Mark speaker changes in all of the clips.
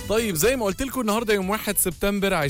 Speaker 1: طيب زي ما قلت لكم النهارده يوم 1 سبتمبر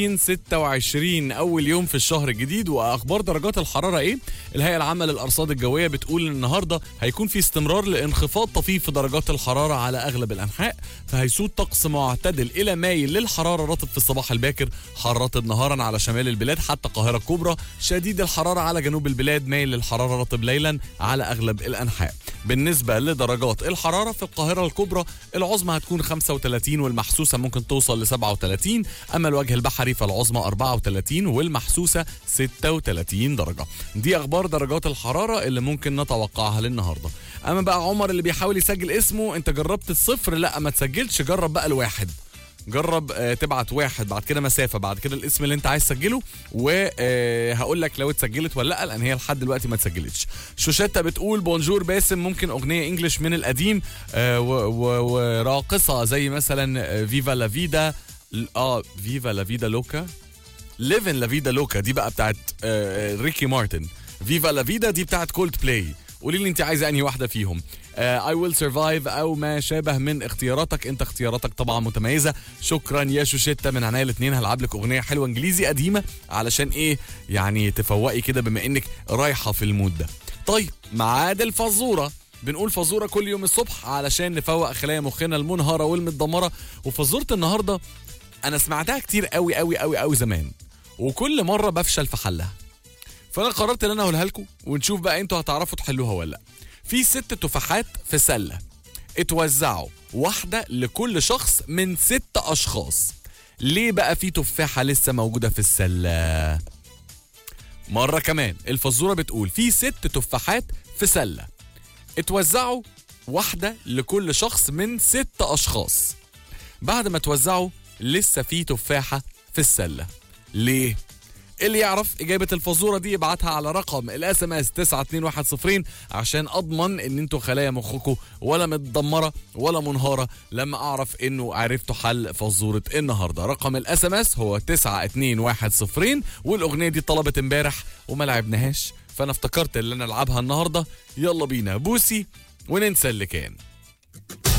Speaker 1: 2026 اول يوم في الشهر الجديد واخبار درجات الحراره ايه؟ الهيئه العامه للارصاد الجويه بتقول ان النهارده هيكون في استمرار لانخفاض طفيف في درجات الحراره على اغلب الانحاء فهيسود طقس معتدل الى مايل للحراره رطب في الصباح الباكر حرارة نهارا على شمال البلاد حتى القاهره الكبرى شديد الحراره على جنوب البلاد مايل للحراره رطب ليلا على اغلب الانحاء بالنسبه لدرجات الحراره في القاهره الكبرى العظمى هتكون 35 والمحسوسه ممكن توصل ل 37 اما الوجه البحري فالعظمى 34 والمحسوسه 36 درجه دي اخبار درجات الحراره اللي ممكن نتوقعها للنهارده اما بقى عمر اللي بيحاول يسجل اسمه انت جربت الصفر لا ما تسجلش جرب بقى الواحد جرب آه، تبعت واحد بعد كده مسافه بعد كده الاسم اللي انت عايز تسجله وهقول لك لو اتسجلت ولا لا لان هي لحد دلوقتي ما اتسجلتش شوشتا بتقول بونجور باسم ممكن اغنيه انجلش من القديم آه، و- و- وراقصه زي مثلا آه، فيفا لا فيدا اه فيفا لا فيدا لوكا ليفن لا فيدا لوكا دي بقى بتاعت آه، ريكي مارتن فيفا لا فيدا دي بتاعت كولد بلاي قولي لي انت عايزه انهي واحده فيهم اي ويل سرفايف او ما شابه من اختياراتك انت اختياراتك طبعا متميزه شكرا يا شوشيتا من عناية الاثنين هلعب لك اغنيه حلوه انجليزي قديمه علشان ايه يعني تفوقي كده بما انك رايحه في المود ده طيب ميعاد الفزوره بنقول فزوره كل يوم الصبح علشان نفوق خلايا مخنا المنهاره والمتدمره وفزوره النهارده انا سمعتها كتير قوي قوي قوي قوي زمان وكل مره بفشل في حلها فانا قررت ان انا اقولها لكم ونشوف بقى انتوا هتعرفوا تحلوها ولا لا في ست تفاحات في سله اتوزعوا واحده لكل شخص من ست اشخاص ليه بقى في تفاحه لسه موجوده في السله مره كمان الفزوره بتقول في ست تفاحات في سله اتوزعوا واحده لكل شخص من ست اشخاص بعد ما توزعوا لسه في تفاحه في السله ليه اللي يعرف اجابه الفزوره دي يبعتها على رقم الاس ام اس 92110 عشان اضمن ان انتوا خلايا مخكم ولا متدمره ولا منهاره لما اعرف انه عرفتوا حل فزوره النهارده رقم الاس ام اس هو 92110 والاغنيه دي طلبت امبارح وما لعبناهاش فانا افتكرت ان انا العبها النهارده يلا بينا بوسي وننسى اللي كان